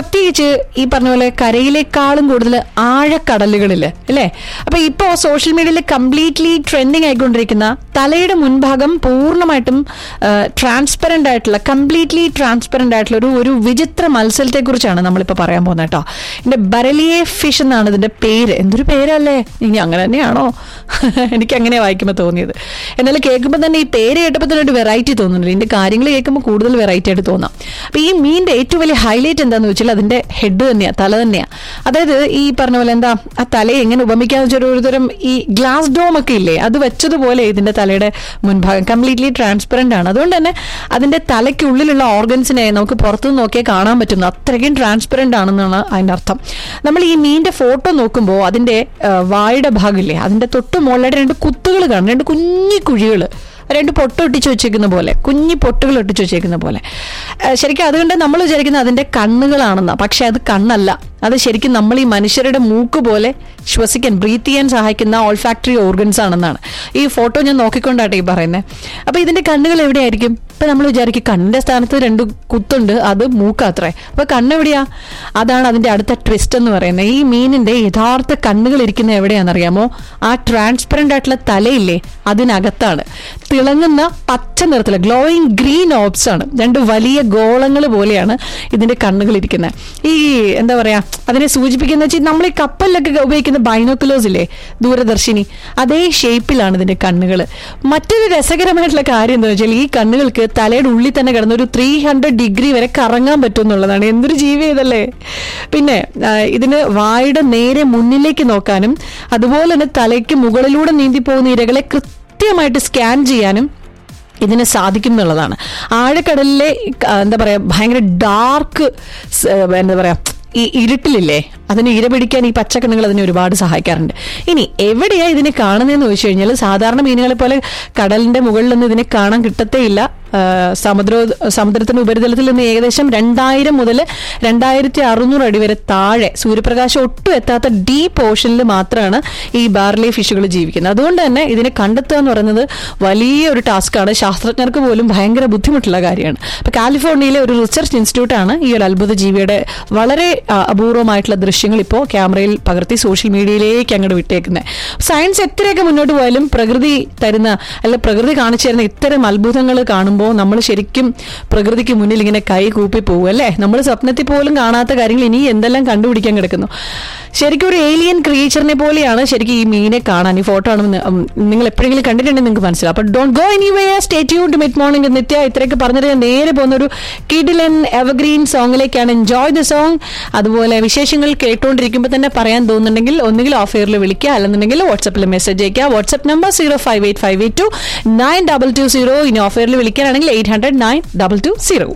പ്രത്യേകിച്ച് ഈ പറഞ്ഞ പോലെ കരയിലേക്കാളും കൂടുതൽ ആഴക്കടലുകളിൽ അല്ലേ അപ്പൊ ഇപ്പോ സോഷ്യൽ മീഡിയയിൽ കംപ്ലീറ്റ്ലി ട്രെൻഡിങ് ആയിക്കൊണ്ടിരിക്കുന്ന തലയുടെ മുൻഭാഗം പൂർണ്ണമായിട്ടും ട്രാൻസ്പെറന്റ് ആയിട്ടുള്ള കംപ്ലീറ്റ്ലി ട്രാൻസ്പെറന്റ് ആയിട്ടുള്ള ഒരു ഒരു വിചിത്ര മത്സരത്തെ കുറിച്ചാണ് നമ്മളിപ്പോൾ പറയാൻ പോകുന്നത് കേട്ടോ ഇതിന്റെ ബരലിയെ ഫിഷ് എന്നാണ് ഇതിന്റെ പേര് എന്തൊരു പേരല്ലേ ഇനി അങ്ങനെ തന്നെയാണോ എനിക്ക് അങ്ങനെ വായിക്കുമ്പോൾ തോന്നിയത് എന്നാലും കേൾക്കുമ്പോൾ തന്നെ ഈ പേര് കേട്ടപ്പോൾ തന്നെ ഒരു വെറൈറ്റി തോന്നുന്നുണ്ട് ഇതിന്റെ കാര്യങ്ങൾ കേൾക്കുമ്പോൾ കൂടുതൽ വെറൈറ്റി ആയിട്ട് തോന്നാം അപ്പൊ ഈ മീനിന്റെ ഏറ്റവും വലിയ ഹൈലൈറ്റ് എന്താന്ന് വെച്ചാൽ അതിന്റെ ഹെഡ് തന്നെയാ തല തന്നെയാ അതായത് ഈ പറഞ്ഞ പോലെ എന്താ ആ തലയെ എങ്ങനെ ഉപമിക്കാന്ന് വെച്ചാൽ ഒരു തരം ഈ ഗ്ലാസ് ഡോം ഒക്കെ ഇല്ലേ അത് വെച്ചതുപോലെ ഇതിന്റെ തലയുടെ മുൻഭാഗം കംപ്ലീറ്റ്ലി ട്രാൻസ്പെറന്റ് ആണ് അതുകൊണ്ട് തന്നെ അതിന്റെ തലയ്ക്കുള്ളിലുള്ള ഓർഗൻസിനെ നമുക്ക് പുറത്തുനിന്ന് നോക്കിയാൽ കാണാൻ പറ്റുന്നു അത്രയ്ക്കും ട്രാൻസ്പെറന്റ് ആണെന്നാണ് അതിന്റെ അർത്ഥം നമ്മൾ ഈ മീനിന്റെ ഫോട്ടോ നോക്കുമ്പോൾ അതിന്റെ ആ, വായുടെ ഭാഗമില്ലേ അതിന്റെ തൊട്ട് മുകളിലായിട്ട് രണ്ട് കുത്തുകൾ കാണും രണ്ട് കുഞ്ഞി കുഴികൾ രണ്ട് പൊട്ട് ഒട്ടിച്ച് വെച്ചേക്കുന്ന പോലെ കുഞ്ഞി പൊട്ടുകൾ ഒട്ടിച്ച് വെച്ചേക്കുന്ന പോലെ ആ, ശരിക്കും അതുകൊണ്ട് നമ്മൾ വിചാരിക്കുന്നത് അതിന്റെ കണ്ണുകളാണെന്നാ പക്ഷെ അത് കണ്ണല്ല അത് ശരിക്കും നമ്മൾ ഈ മനുഷ്യരുടെ മൂക്ക് പോലെ ശ്വസിക്കാൻ ബ്രീത്ത് ചെയ്യാൻ സഹായിക്കുന്ന ഓൾഫാക്ടറി ഓർഗൻസ് ആണെന്നാണ് ഈ ഫോട്ടോ ഞാൻ നോക്കിക്കൊണ്ടാട്ടെ ഈ പറയുന്നത് അപ്പൊ ഇതിന്റെ കണ്ണുകൾ എവിടെയായിരിക്കും ഇപ്പൊ നമ്മൾ വിചാരിക്കും കണ്ണിന്റെ സ്ഥാനത്ത് രണ്ട് കുത്തുണ്ട് അത് മൂക്കാത്രേ അപ്പൊ കണ്ണെവിടെയാ അതാണ് അതിന്റെ അടുത്ത ട്വിസ്റ്റ് എന്ന് പറയുന്നത് ഈ മീനിന്റെ യഥാർത്ഥ കണ്ണുകൾ ഇരിക്കുന്ന എവിടെയാണെന്നറിയാമോ ആ ട്രാൻസ്പെറന്റ് ആയിട്ടുള്ള തലയില്ലേ അതിനകത്താണ് തിളങ്ങുന്ന പച്ച നിറത്തില് ഗ്ലോയിങ് ഗ്രീൻ ഓബ്സ് ആണ് രണ്ട് വലിയ ഗോളങ്ങൾ പോലെയാണ് ഇതിന്റെ കണ്ണുകൾ ഇരിക്കുന്നത് ഈ എന്താ പറയാ അതിനെ സൂചിപ്പിക്കുന്ന വെച്ചാൽ നമ്മൾ ഈ കപ്പലിലൊക്കെ ഉപയോഗിക്കുന്ന ബൈനോക്കുലേഴ്സ് ഇല്ലേ ദൂരദർശിനി അതേ ഷേപ്പിലാണ് ഇതിന്റെ കണ്ണുകൾ മറ്റൊരു രസകരമായിട്ടുള്ള കാര്യം എന്താ വെച്ചാൽ ഈ കണ്ണുകൾക്ക് തലയുടെ ഉള്ളിൽ തന്നെ കിടന്ന ഒരു ത്രീ ഹൺഡ്രഡ് ഡിഗ്രി വരെ കറങ്ങാൻ പറ്റും എന്നുള്ളതാണ് എന്തൊരു ജീവി ഇതല്ലേ പിന്നെ ആ, ഇതിന് വായുടെ നേരെ മുന്നിലേക്ക് നോക്കാനും അതുപോലെ തന്നെ തലയ്ക്ക് മുകളിലൂടെ നീന്തി പോകുന്ന ഇരകളെ കൃത്യമായിട്ട് സ്കാൻ ചെയ്യാനും ഇതിന് സാധിക്കും എന്നുള്ളതാണ് ആഴക്കടലിലെ ആ, എന്താ പറയാ ഭയങ്കര ഡാർക്ക് എന്താ പറയാ ഈ ഇരുട്ടിലില്ലേ അതിന് ഇര പിടിക്കാൻ ഈ പച്ചക്കണ്ണുകൾ അതിനെ ഒരുപാട് സഹായിക്കാറുണ്ട് ഇനി എവിടെയാ ഇതിനെ കാണുന്നതെന്ന് ചോദിച്ചു കഴിഞ്ഞാൽ സാധാരണ മീനുകളെ പോലെ കടലിന്റെ മുകളിലൊന്നും ഇതിനെ കാണാൻ കിട്ടത്തേ ഇല്ല ആ, സമുദ്ര സമുദ്രത്തിന്റെ ഉപരിതലത്തിൽ നിന്ന് ഏകദേശം രണ്ടായിരം മുതൽ രണ്ടായിരത്തി അറുന്നൂറ് അടി വരെ താഴെ സൂര്യപ്രകാശം ഒട്ടും എത്താത്ത ഡീപ്പ് ഓഷനിൽ മാത്രമാണ് ഈ ബാർലി ഫിഷുകൾ ജീവിക്കുന്നത് അതുകൊണ്ട് തന്നെ ഇതിനെ കണ്ടെത്തുക എന്ന് പറയുന്നത് വലിയൊരു ടാസ്ക്കാണ് ശാസ്ത്രജ്ഞർക്ക് പോലും ഭയങ്കര ബുദ്ധിമുട്ടുള്ള കാര്യമാണ് അപ്പൊ കാലിഫോർണിയയിലെ ഒരു റിസർച്ച് ഇൻസ്റ്റിറ്റ്യൂട്ടാണ് ഈ ഒരു അത്ഭുത ജീവിയുടെ വളരെ ആ, അപൂർവമായിട്ടുള്ള ദൃശ്യങ്ങൾ ഇപ്പോൾ ക്യാമറയിൽ പകർത്തി സോഷ്യൽ മീഡിയയിലേക്ക് അങ്ങോട്ട് വിട്ടേക്കുന്നത് സയൻസ് എത്രയൊക്കെ മുന്നോട്ട് പോയാലും പ്രകൃതി തരുന്ന അല്ല പ്രകൃതി കാണിച്ചു തരുന്ന ഇത്തരം അത്ഭുതങ്ങൾ കാണുമ്പോൾ നമ്മൾ ശരിക്കും പ്രകൃതിക്ക് മുന്നിൽ ഇങ്ങനെ കൈ കൂപ്പി പോകും അല്ലേ നമ്മൾ സ്വപ്നത്തിൽ പോലും കാണാത്ത കാര്യങ്ങൾ ഇനി എന്തെല്ലാം കണ്ടുപിടിക്കാൻ കിടക്കുന്നു ശരിക്കും ഒരു ഏലിയൻ ക്രിയേച്ചറിനെ പോലെയാണ് ശരിക്കും ഈ മീനെ കാണാൻ ഈ ഫോട്ടോ ആണ് നി- ഉം, നിങ്ങൾ എപ്പോഴെങ്കിലും കണ്ടിട്ടുണ്ടെങ്കിൽ നിങ്ങൾക്ക് മനസ്സിലാവും അപ്പൊ don't go anyway stay tune to mid morning Nithya ഇത്രയൊക്കെ പറഞ്ഞിട്ട് ഞാൻ നേരെ പോകുന്ന ഒരു കിഡിലൻ എവർഗ്രീൻ സോങ്ങിലേക്കാണ് എൻജോയ് ദ സോങ് അതുപോലെ വിശേഷങ്ങൾ കേട്ടുകൊണ്ടിരിക്കുമ്പോൾ തന്നെ പറയാൻ തോന്നുന്നുണ്ടെങ്കിൽ ഒന്നുകിൽ ഓഫ് എയറിൽ വിളിക്കുക അല്ലെന്നുണ്ടെങ്കിൽ വാട്സപ്പിൽ മെസ്സേജ് അയക്കുക WhatsApp number zero five eight five eight two nine double two zero ഇനി ഓഫ് എയറിൽ വിളിക്കാനാണെങ്കിൽ eight hundred nine double two zero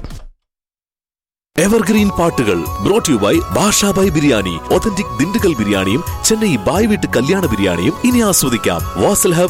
evergreen പാട്ടുകൾ brought you by Bashabhai biryani authentic Dindigul ബിരിയാണിയും ചെന്നൈ ബായ് വീട്ട് കല്യാണ ബിരിയാണിയും ഇനി ആസ്വദിക്കാം വാസൽ ഹബ്